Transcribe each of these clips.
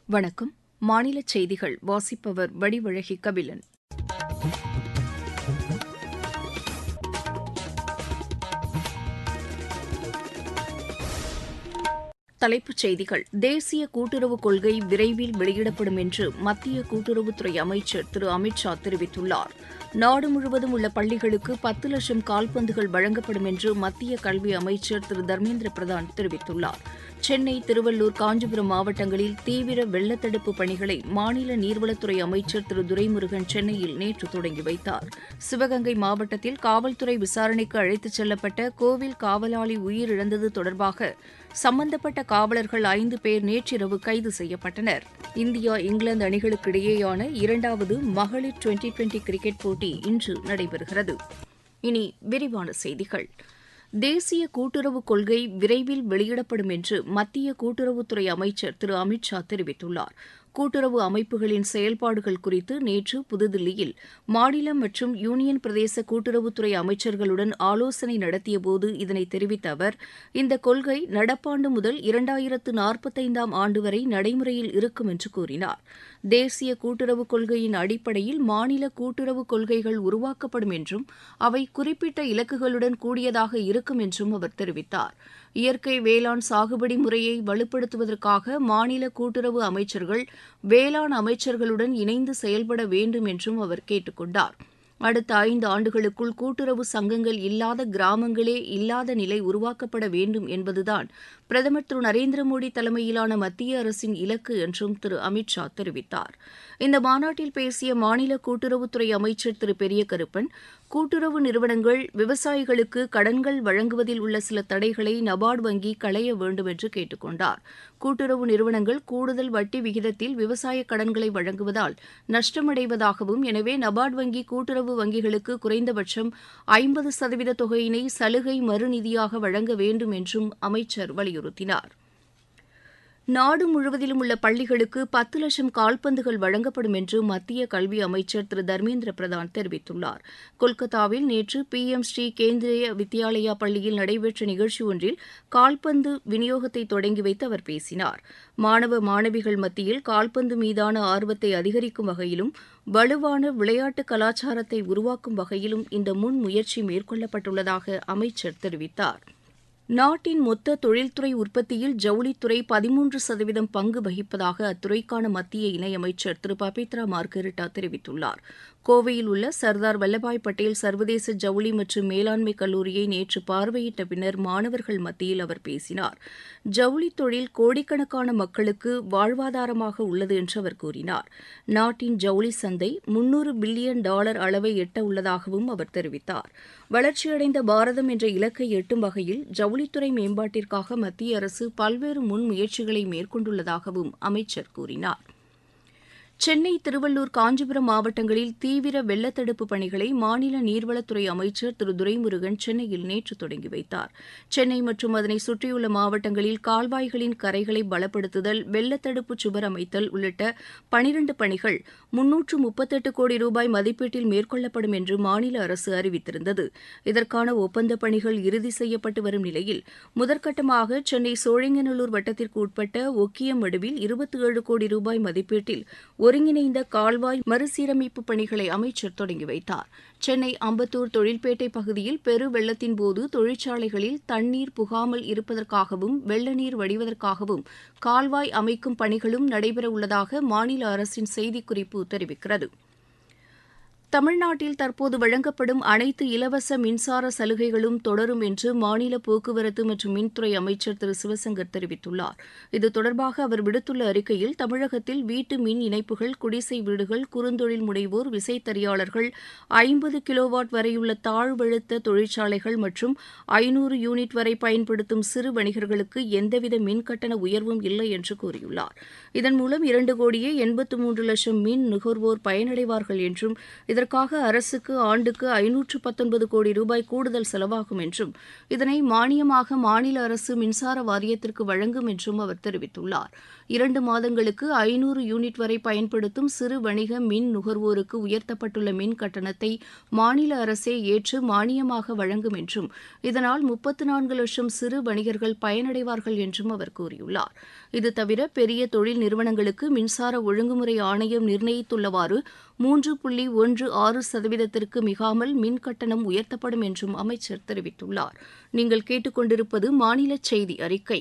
வணக்கம் மாநில செய்திகள் வாசிப்பவர் வடிவழகி கபிலன் தலைப்புச் செய்திகள் தேசிய கூட்டுறவு கொள்கை விரைவில் வெளியிடப்படும் என்று மத்திய கூட்டுறவுத்துறை அமைச்சர் திரு அமித் ஷா தெரிவித்துள்ளார் நாடு முழுவதும் உள்ள பள்ளிகளுக்கு பத்து லட்சம் கால்பந்துகள் வழங்கப்படும் என்று மத்திய கல்வி அமைச்சர் திரு தர்மேந்திர பிரதான் தெரிவித்துள்ளார் சென்னை திருவள்ளூர் காஞ்சிபுரம் மாவட்டங்களில் தீவிர வெள்ளத்தடுப்பு பணிகளை மாநில நீர்வளத்துறை அமைச்சர் திரு துரைமுருகன் சென்னையில் நேற்று தொடங்கி வைத்தார் சிவகங்கை மாவட்டத்தில் காவல்துறை விசாரணைக்கு அழைத்துச் செல்லப்பட்ட கோவில் காவலாளி உயிரிழந்தது தொடர்பாக சம்பந்தப்பட்ட காவலர்கள் ஐந்து பேர் நேற்றிரவு கைது செய்யப்பட்டனர் இந்தியா இங்கிலாந்து அணிகளுக்கு இடையேயான இரண்டாவது மகளிர் டுவெண்டி டுவெண்டி கிரிக்கெட் போட்டி இன்று நடைபெறுகிறது இனி விரிவான செய்திகள் தேசிய கூட்டுறவு கொள்கை விரைவில் வெளியிடப்படும் என்று மத்திய கூட்டுறவுத்துறை அமைச்சர் திரு அமித் ஷா தெரிவித்துள்ளார் கூட்டுறவு அமைப்புகளின் செயல்பாடுகள் குறித்து நேற்று புதுதில்லியில் மாநில மற்றும் யூனியன் பிரதேச கூட்டுறவுத்துறை அமைச்சர்களுடன் ஆலோசனை நடத்தியபோது இதனை தெரிவித்த அவர் இந்த கொள்கை நடப்பாண்டு முதல் இரண்டாயிரத்து நாற்பத்தைந்தாம் ஆண்டு வரை நடைமுறையில் இருக்கும் என்று கூறினார் தேசிய கூட்டுறவு கொள்கையின் அடிப்படையில் மாநில கூட்டுறவு கொள்கைகள் உருவாக்கப்படும் என்றும் அவை குறிப்பிட்ட இலக்குகளுடன் கூடியதாக இருக்கும் என்றும் அவர் தெரிவித்தார் இயற்கை வேளாண் சாகுபடி முறையை வலுப்படுத்துவதற்காக மாநில கூட்டுறவு அமைச்சர்கள் வேளாண் அமைச்சர்களுடன் இணைந்து செயல்பட வேண்டும் என்றும் அவர் கேட்டுக் கொண்டார் அடுத்த ஐந்து ஆண்டுகளுக்குள் கூட்டுறவு சங்கங்கள் இல்லாத கிராமங்களே இல்லாத நிலை உருவாக்கப்பட வேண்டும் என்பதுதான் பிரதமர் திரு நரேந்திர மோடி தலைமையிலான மத்திய அரசின் இலக்கு என்றும் திரு அமித் ஷா தெரிவித்தார் இந்த மாநாட்டில் பேசிய மாநில கூட்டுறவுத்துறை அமைச்சர் திரு பெரிய கருப்பன் கூட்டுறவு நிறுவனங்கள் விவசாயிகளுக்கு கடன்கள் வழங்குவதில் உள்ள சில தடைகளை நபார்டு வங்கி களைய வேண்டும் என்று கேட்டுக் கொண்டார் கூட்டுறவு நிறுவனங்கள் கூடுதல் வட்டி விகிதத்தில் விவசாய கடன்களை வழங்குவதால் நஷ்டமடைவதாகவும் எனவே நபார்டு வங்கி கூட்டுறவு வங்கிகளுக்கு குறைந்தபட்சம் ஐம்பது சதவீத தொகையினை சலுகை மறுநிதியாக வழங்க வேண்டும் என்றும் அமைச்சர் வலியுறுத்தினார் நாடு முழுவதிலும் உள்ள பள்ளிகளுக்கு பத்து லட்சம் கால்பந்துகள் வழங்கப்படும் என்று மத்திய கல்வி அமைச்சர் திரு தர்மேந்திர பிரதான் தெரிவித்துள்ளார் கொல்கத்தாவில் நேற்று பி எம் ஸ்ரீ கேந்திரிய வித்யாலயா பள்ளியில் நடைபெற்ற நிகழ்ச்சி ஒன்றில் கால்பந்து விநியோகத்தை தொடங்கி வைத்து அவர் பேசினார் மாணவ மாணவிகள் மத்தியில் கால்பந்து மீதான ஆர்வத்தை அதிகரிக்கும் வகையிலும் வலுவான விளையாட்டு கலாச்சாரத்தை உருவாக்கும் வகையிலும் இந்த முன் முயற்சி மேற்கொள்ளப்பட்டுள்ளதாக அமைச்சர் தெரிவித்தார் நாட்டின் மொத்த தொழில்துறை உற்பத்தியில் ஜவுளித்துறை பதிமூன்று சதவீதம் பங்கு வகிப்பதாக அத்துறைக்கான மத்திய இணையமைச்சர் திரு பபித்ரா மார்கரிட்டா தெரிவித்துள்ளார் கோவையில் உள்ள சர்தார் வல்லபாய் பட்டேல் சர்வதேச ஜவுளி மற்றும் மேலாண்மை கல்லூரியை நேற்று பார்வையிட்ட பின்னர் மாணவர்கள் மத்தியில் அவர் பேசினார் ஜவுளி தொழில் கோடிக்கணக்கான மக்களுக்கு வாழ்வாதாரமாக உள்ளது என்று அவர் கூறினார் நாட்டின் ஜவுளி சந்தை முன்னூறு பில்லியன் டாலர் அளவை எட்ட உள்ளதாகவும் அவர் தெரிவித்தார் வளர்ச்சியடைந்த பாரதம் என்ற இலக்கை எட்டும் வகையில் ஜவுளித்துறை மேம்பாட்டிற்காக மத்திய அரசு பல்வேறு முன்முயற்சிகளை மேற்கொண்டுள்ளதாகவும் அமைச்சர் கூறினார் சென்னை திருவள்ளூர் காஞ்சிபுரம் மாவட்டங்களில் தீவிர வெள்ளத்தடுப்பு பணிகளை மாநில நீர்வளத்துறை அமைச்சர் திரு துரைமுருகன் சென்னையில் நேற்று தொடங்கி வைத்தார் சென்னை மற்றும் அதனை சுற்றியுள்ள மாவட்டங்களில் கால்வாய்களின் கரைகளை பலப்படுத்துதல் வெள்ளத்தடுப்பு சுவர் அமைத்தல் உள்ளிட்ட பனிரண்டு பணிகள் முன்னூற்று முப்பத்தெட்டு கோடி ரூபாய் மதிப்பீட்டில் மேற்கொள்ளப்படும் என்று மாநில அரசு அறிவித்திருந்தது இதற்கான ஒப்பந்த பணிகள் இறுதி செய்யப்பட்டு வரும் நிலையில் முதற்கட்டமாக சென்னை சோழிங்கநல்லூர் வட்டத்திற்கு உட்பட்ட ஒக்கியமடுவில் இருபத்தி ஏழு கோடி ரூபாய் மதிப்பீட்டில் ஒருங்கிணைந்த கால்வாய் மறுசீரமைப்பு பணிகளை அமைச்சர் தொடங்கி வைத்தார் சென்னை அம்பத்தூர் தொழில்பேட்டை பகுதியில் பெரு வெள்ளத்தின் போது தொழிற்சாலைகளில் தண்ணீர் புகாமல் இருப்பதற்காகவும் வெள்ள நீர் வடிவதற்காகவும் கால்வாய் அமைக்கும் பணிகளும் நடைபெறவுள்ளதாக மாநில அரசின் செய்திக்குறிப்பு தெரிவிக்கிறது தமிழ்நாட்டில் தற்போது வழங்கப்படும் அனைத்து இலவச மின்சார சலுகைகளும் தொடரும் என்று மாநில போக்குவரத்து மற்றும் மின்துறை அமைச்சர் திரு சிவசங்கர் தெரிவித்துள்ளார் இது தொடர்பாக அவர் விடுத்துள்ள அறிக்கையில் தமிழகத்தில் வீட்டு மின் இணைப்புகள் குடிசை வீடுகள் குறுந்தொழில் முனைவோர் விசைத்தறியாளர்கள் ஐம்பது கிலோவாட் வரையுள்ள தாழ்வழுத்த தொழிற்சாலைகள் மற்றும் ஐநூறு யூனிட் வரை பயன்படுத்தும் சிறு வணிகர்களுக்கு எந்தவித மின் கட்டண உயர்வும் இல்லை என்று கூறியுள்ளார் இதன் மூலம் இரண்டு கோடியே எண்பத்து மூன்று லட்சம் மின் நுகர்வோர் பயனடைவார்கள் என்றும் இதற்காக அரசுக்கு ஆண்டுக்கு ஐநூற்று பத்தொன்பது கோடி ரூபாய் கூடுதல் செலவாகும் என்றும் இதனை மானியமாக மாநில அரசு மின்சார வாரியத்திற்கு வழங்கும் என்றும் அவர் தெரிவித்துள்ளார் இரண்டு மாதங்களுக்கு ஐநூறு யூனிட் வரை பயன்படுத்தும் சிறு வணிக மின் நுகர்வோருக்கு உயர்த்தப்பட்டுள்ள மின் கட்டணத்தை மாநில அரசே ஏற்று மானியமாக வழங்கும் என்றும் இதனால் முப்பத்து நான்கு லட்சம் சிறு வணிகர்கள் பயனடைவார்கள் என்றும் அவர் கூறியுள்ளார் இது தவிர பெரிய தொழில் நிறுவனங்களுக்கு மின்சார ஒழுங்குமுறை ஆணையம் நிர்ணயித்துள்ளவாறு மூன்று புள்ளி ஒன்று ஆறு சதவீதத்திற்கு மிகாமல் மின் கட்டணம் உயர்த்தப்படும் என்றும் அமைச்சர் தெரிவித்துள்ளார் நீங்கள் கேட்டுக்கொண்டிருப்பது மாநில செய்தி அறிக்கை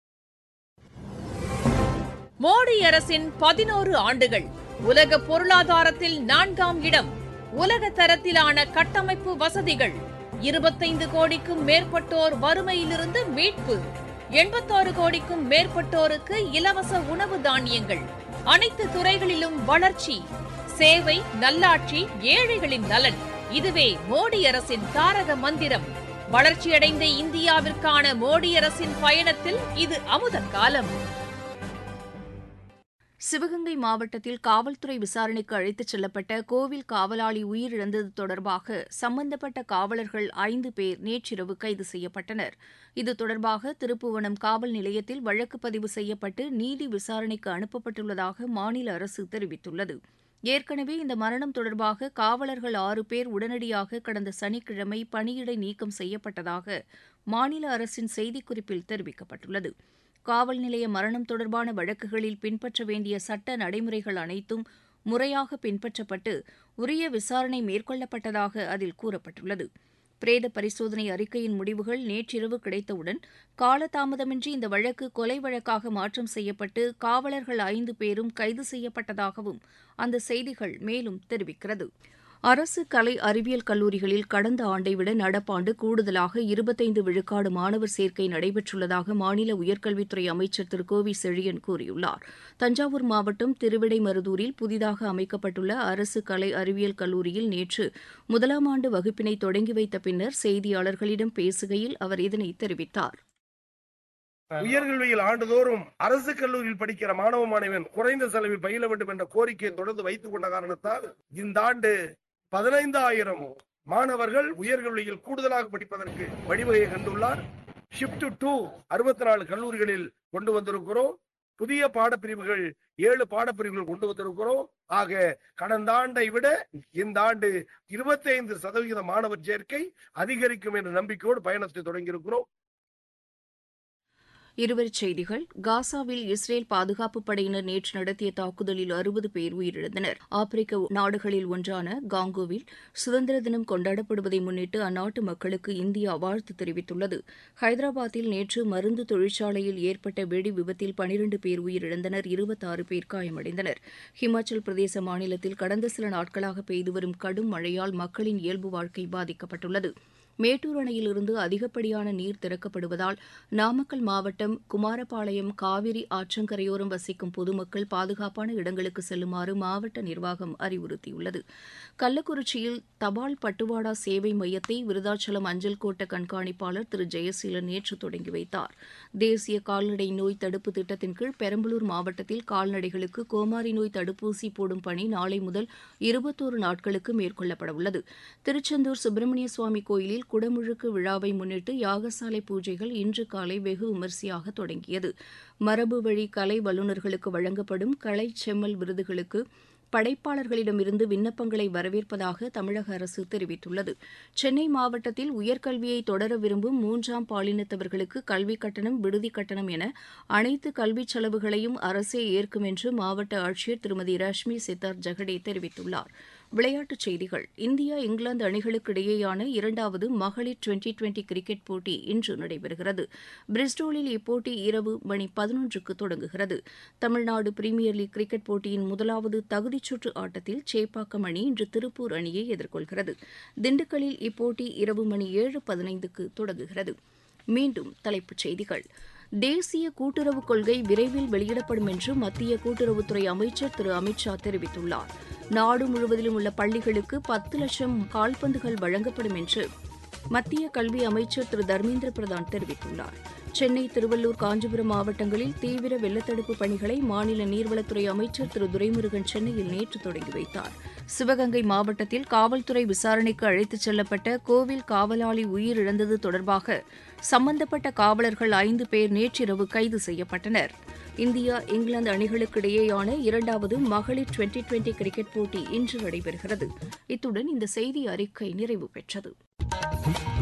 மோடி அரசின் பதினோரு ஆண்டுகள் உலக பொருளாதாரத்தில் நான்காம் இடம் உலக தரத்திலான கட்டமைப்பு வசதிகள் இருபத்தைந்து கோடிக்கும் மேற்பட்டோர் வறுமையிலிருந்து மீட்பு எண்பத்தாறு கோடிக்கும் மேற்பட்டோருக்கு இலவச உணவு தானியங்கள் அனைத்து துறைகளிலும் வளர்ச்சி சேவை நல்லாட்சி ஏழைகளின் நலன் இதுவே மோடி அரசின் தாரக மந்திரம் வளர்ச்சியடைந்த இந்தியாவிற்கான மோடி அரசின் பயணத்தில் இது அமுத காலம் சிவகங்கை மாவட்டத்தில் காவல்துறை விசாரணைக்கு அழைத்துச் செல்லப்பட்ட கோவில் காவலாளி உயிரிழந்தது தொடர்பாக சம்பந்தப்பட்ட காவலர்கள் ஐந்து பேர் நேற்றிரவு கைது செய்யப்பட்டனர் இது தொடர்பாக திருப்புவனம் காவல் நிலையத்தில் வழக்கு பதிவு செய்யப்பட்டு நீதி விசாரணைக்கு அனுப்பப்பட்டுள்ளதாக மாநில அரசு தெரிவித்துள்ளது ஏற்கனவே இந்த மரணம் தொடர்பாக காவலர்கள் ஆறு பேர் உடனடியாக கடந்த சனிக்கிழமை பணியிடை நீக்கம் செய்யப்பட்டதாக மாநில அரசின் செய்திக்குறிப்பில் தெரிவிக்கப்பட்டுள்ளது காவல் நிலைய மரணம் தொடர்பான வழக்குகளில் பின்பற்ற வேண்டிய சட்ட நடைமுறைகள் அனைத்தும் முறையாக பின்பற்றப்பட்டு உரிய விசாரணை மேற்கொள்ளப்பட்டதாக அதில் கூறப்பட்டுள்ளது பிரேத பரிசோதனை அறிக்கையின் முடிவுகள் நேற்றிரவு கிடைத்தவுடன் காலதாமதமின்றி இந்த வழக்கு கொலை வழக்காக மாற்றம் செய்யப்பட்டு காவலர்கள் ஐந்து பேரும் கைது செய்யப்பட்டதாகவும் அந்த செய்திகள் மேலும் தெரிவிக்கிறது அரசு கலை அறிவியல் கல்லூரிகளில் கடந்த ஆண்டை விட நடப்பாண்டு கூடுதலாக இருபத்தைந்து விழுக்காடு மாணவர் சேர்க்கை நடைபெற்றுள்ளதாக மாநில உயர்கல்வித்துறை அமைச்சர் திரு கோவி செழியன் கூறியுள்ளார் தஞ்சாவூர் மாவட்டம் திருவிடைமருதூரில் புதிதாக அமைக்கப்பட்டுள்ள அரசு கலை அறிவியல் கல்லூரியில் நேற்று முதலாம் ஆண்டு வகுப்பினை தொடங்கி வைத்த பின்னர் செய்தியாளர்களிடம் பேசுகையில் அவர் இதனை தெரிவித்தார் உயர்கல்வியில் ஆண்டுதோறும் அரசு கல்லூரியில் படிக்கிற மாணவ மாணவன் குறைந்த செலவில் பயில வேண்டும் என்ற கோரிக்கையை தொடர்ந்து வைத்துக் கொண்ட காரணத்தால் இந்த ஆண்டு பதினைந்தாயிரம் மாணவர்கள் உயர்கல்வியில் கூடுதலாக படிப்பதற்கு வழிவகையை கண்டுள்ளார் ஷிப்ட் டூ அறுபத்தி நாலு கல்லூரிகளில் கொண்டு வந்திருக்கிறோம் புதிய பாடப்பிரிவுகள் ஏழு பாடப்பிரிவுகள் கொண்டு வந்திருக்கிறோம் ஆக கடந்த ஆண்டை விட இந்த ஆண்டு இருபத்தி ஐந்து சதவிகித மாணவர் சேர்க்கை அதிகரிக்கும் என்ற நம்பிக்கையோடு பயணத்தை தொடங்கியிருக்கிறோம் இருவரிச் செய்திகள் காசாவில் இஸ்ரேல் பாதுகாப்புப் படையினர் நேற்று நடத்திய தாக்குதலில் அறுபது பேர் உயிரிழந்தனர் ஆப்பிரிக்க நாடுகளில் ஒன்றான காங்கோவில் சுதந்திர தினம் கொண்டாடப்படுவதை முன்னிட்டு அந்நாட்டு மக்களுக்கு இந்தியா வாழ்த்து தெரிவித்துள்ளது ஹைதராபாத்தில் நேற்று மருந்து தொழிற்சாலையில் ஏற்பட்ட வெடி விபத்தில் பனிரண்டு பேர் உயிரிழந்தனர் இருபத்தாறு பேர் காயமடைந்தனர் ஹிமாச்சல் பிரதேச மாநிலத்தில் கடந்த சில நாட்களாக பெய்து வரும் கடும் மழையால் மக்களின் இயல்பு வாழ்க்கை பாதிக்கப்பட்டுள்ளது மேட்டூர் அணையிலிருந்து அதிகப்படியான நீர் திறக்கப்படுவதால் நாமக்கல் மாவட்டம் குமாரபாளையம் காவிரி ஆற்றங்கரையோரம் வசிக்கும் பொதுமக்கள் பாதுகாப்பான இடங்களுக்கு செல்லுமாறு மாவட்ட நிர்வாகம் அறிவுறுத்தியுள்ளது கள்ளக்குறிச்சியில் தபால் பட்டுவாடா சேவை மையத்தை விருதாச்சலம் அஞ்சல் கோட்ட கண்காணிப்பாளர் திரு ஜெயசீலன் நேற்று தொடங்கி வைத்தார் தேசிய கால்நடை நோய் தடுப்பு திட்டத்தின் கீழ் பெரம்பலூர் மாவட்டத்தில் கால்நடைகளுக்கு கோமாரி நோய் தடுப்பூசி போடும் பணி நாளை முதல் இருபத்தோரு நாட்களுக்கு மேற்கொள்ளப்பட உள்ளது திருச்செந்தூர் சுப்பிரமணிய சுவாமி கோயிலில் குடமுழுக்கு விழாவை முன்னிட்டு யாகசாலை பூஜைகள் இன்று காலை வெகு விமரிசையாக தொடங்கியது மரபு வழி கலை வல்லுநர்களுக்கு வழங்கப்படும் கலை செம்மல் விருதுகளுக்கு படைப்பாளர்களிடமிருந்து விண்ணப்பங்களை வரவேற்பதாக தமிழக அரசு தெரிவித்துள்ளது சென்னை மாவட்டத்தில் உயர்கல்வியை தொடர விரும்பும் மூன்றாம் பாலினத்தவர்களுக்கு கல்விக் கட்டணம் விடுதி கட்டணம் என அனைத்து கல்விச் செலவுகளையும் அரசே ஏற்கும் என்று மாவட்ட ஆட்சியர் திருமதி ரஷ்மி சித்தார் ஜெகடே தெரிவித்துள்ளார் விளையாட்டுச் செய்திகள் இந்தியா இங்கிலாந்து அணிகளுக்கு இடையேயான இரண்டாவது மகளிர் டுவெண்டி டுவெண்டி கிரிக்கெட் போட்டி இன்று நடைபெறுகிறது பிரிஸ்டோலில் இப்போட்டி இரவு மணி பதினொன்றுக்கு தொடங்குகிறது தமிழ்நாடு பிரீமியர் லீக் கிரிக்கெட் போட்டியின் முதலாவது தகுதிச் சுற்று ஆட்டத்தில் சேப்பாக்கம் அணி இன்று திருப்பூர் அணியை எதிர்கொள்கிறது திண்டுக்கல்லில் இப்போட்டி இரவு மணி ஏழு பதினைந்துக்கு தொடங்குகிறது மீண்டும் தலைப்புச் செய்திகள் தேசிய கூட்டுறவுக் கொள்கை விரைவில் வெளியிடப்படும் என்று மத்திய கூட்டுறவுத்துறை அமைச்சர் திரு அமித் ஷா தெரிவித்துள்ளார் நாடு முழுவதிலும் உள்ள பள்ளிகளுக்கு பத்து லட்சம் கால்பந்துகள் வழங்கப்படும் என்று மத்திய கல்வி அமைச்சர் திரு தர்மேந்திர பிரதான் தெரிவித்துள்ளார் சென்னை திருவள்ளூர் காஞ்சிபுரம் மாவட்டங்களில் தீவிர வெள்ளத்தடுப்பு பணிகளை மாநில நீர்வளத்துறை அமைச்சர் திரு துரைமுருகன் சென்னையில் நேற்று தொடங்கி வைத்தார் சிவகங்கை மாவட்டத்தில் காவல்துறை விசாரணைக்கு அழைத்துச் செல்லப்பட்ட கோவில் காவலாளி உயிரிழந்தது தொடர்பாக சம்பந்தப்பட்ட காவலர்கள் ஐந்து பேர் நேற்றிரவு கைது செய்யப்பட்டனர் இந்தியா இங்கிலாந்து அணிகளுக்கு இடையேயான இரண்டாவது மகளிர் டுவெண்டி டுவெண்டி கிரிக்கெட் போட்டி இன்று நடைபெறுகிறது இத்துடன் இந்த செய்தி அறிக்கை நிறைவு பெற்றது